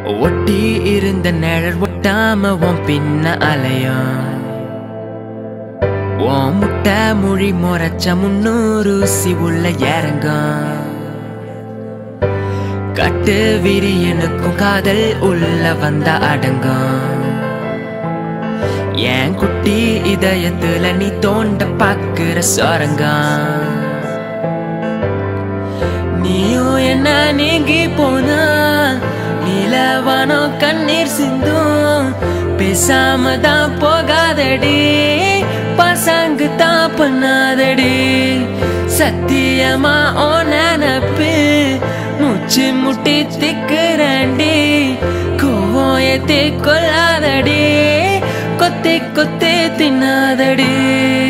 ஒட்டி இருந்த நிழல் ஒட்டாம உன் பின்ன அலையும் உன் முட்டை மொழி முறைச்ச முன்னூறு உள்ள இறங்கும் கட்டு விரியனுக்கும் காதல் உள்ள வந்த அடங்கும் என் குட்டி இதயத்துல நீ தோண்ட பாக்குற சொரங்கம் நீயும் என்ன நீங்கி போனா நீலவானம் கண்ணீர் சிந்தும் பேசாம தான் போகாதடி பசங்கு தான் பண்ணாதடி சத்தியமா ஓ நினப்பு மூச்சு முட்டி திக்குறாண்டி கோவம் ஏத்தி கொள்ளாதடி கொத்தி கொத்தி தின்னாதடி